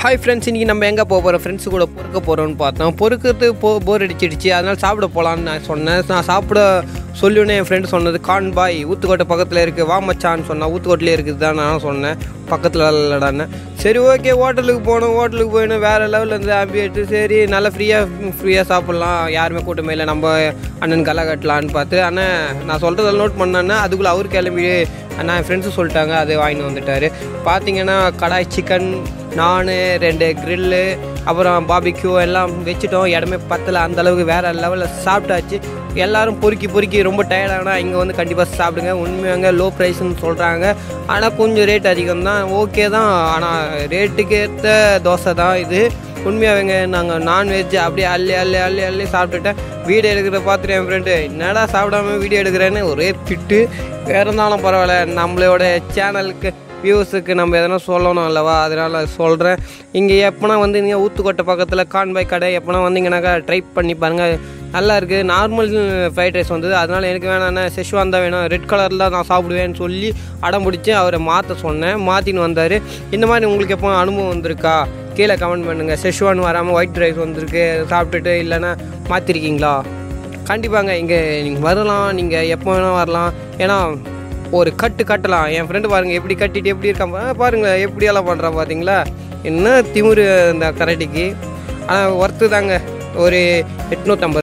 hi friends இன்றைக்கி நம்ம எங்கே போக போகிறோம் ஃப்ரெண்ட்ஸ் கூட பொறுக்க போகிறோம்னு பார்த்தோம் பொறுக்கிறது போ போர் அடிச்சிடுச்சு அதனால் சாப்பிட போகலான்னு நான் சொன்னேன் நான் சாப்பிட சொல்லுன்னு என் ஃப்ரெண்டு சொன்னது கான் பாய் ஊத்துக்கோட்டை பக்கத்தில் இருக்குது வா மச்சான்னு சொன்னா ஊத்துக்கோட்டிலே இருக்குது தான் நான் சொன்னேன் பக்கத்தில் இல்லடான்னு சரி ஓகே ஹோட்டலுக்கு போகணும் ஹோட்டலுக்கு போயிடணும் வேறு லெவலில் இருந்து ஆம்பியட்டு சரி நல்லா ஃப்ரீயாக ஃப்ரீயாக சாப்பிட்லாம் யாருமே கூட்டமே இல்லை நம்ம அண்ணன் களை கட்டலான்னு பார்த்து அண்ணன் நான் சொல்கிறத நோட் பண்ணேன்னா அதுக்குள்ளே அவர் கிளம்பி நான் என் ஃப்ரெண்ட்ஸு சொல்லிட்டாங்க அது வாங்கிட்டு வந்துட்டார் பார்த்தீங்கன்னா கடாய் சிக்கன் நான் ரெண்டு க்ரில்லு அப்புறம் பாபிக்யூ எல்லாம் வச்சுட்டோம் இடமே பத்தல அந்த அளவுக்கு வேறு லெவலில் சாப்பிட்டாச்சு எல்லாரும் பொறுக்கி பொறுக்கி ரொம்ப டயர்டானா இங்கே வந்து கண்டிப்பாக சாப்பிடுங்க உண்மையாங்க லோ ப்ரைஸ்னு சொல்கிறாங்க ஆனால் கொஞ்சம் ரேட் அதிகம் தான் ஓகே தான் ஆனால் ரேட்டுக்கு ஏற்ற தோசை தான் இது உண்மையாகவேங்க நாங்கள் நான்வெஜ் அப்படியே அள்ளி அள்ளி அள்ளி அள்ளி சாப்பிட்டுட்டேன் வீடியோ எடுக்கிறத பார்த்துட்டு என் ஃப்ரெண்டு என்னடா சாப்பிடாம வீடியோ எடுக்கிறேன்னு ஒரே திட்டு வேறு இருந்தாலும் பரவாயில்ல நம்மளோட சேனலுக்கு வியூஸுக்கு நம்ம எதனா சொல்லணும் அல்லவா அதனால் சொல்கிறேன் இங்கே எப்போனா வந்து நீங்கள் ஊத்துக்கோட்டை பக்கத்தில் கான்பாய் கடை எப்போனா வந்தீங்கன்னாக்கா ட்ரை பண்ணி பாருங்கள் நல்லா இருக்குது நார்மல் ஃப்ரைட் ரைஸ் வந்தது அதனால் எனக்கு வேணாண்ணே செஷ்வான் தான் வேணும் ரெட் கலரில் நான் சாப்பிடுவேன்னு சொல்லி அடம் பிடிச்சி அவரை மாற்ற சொன்னேன் மாற்றின்னு வந்தார் இந்த மாதிரி உங்களுக்கு எப்போ அனுபவம் வந்திருக்கா கீழே கமெண்ட் பண்ணுங்கள் செஷ்வான் வராமல் ஒயிட் ரைஸ் வந்திருக்கு சாப்பிட்டுட்டு இல்லைன்னா மாற்றிருக்கீங்களா கண்டிப்பாங்க இங்கே நீங்கள் வரலாம் நீங்கள் எப்போ வேணால் வரலாம் ஏன்னா ஒரு கட்டு கட்டலாம் என் ஃப்ரெண்டு பாருங்கள் எப்படி கட்டிட்டு எப்படி இருக்கான் பா- பாருங்களேன் எப்படியெல்லாம் பண்ணுறான் பார்த்தீங்களா என்ன திமிரு இந்த கரடிக்கு ஆனால் ஒர்த்து தாங்க ஒரு எட்நூற்றம்பது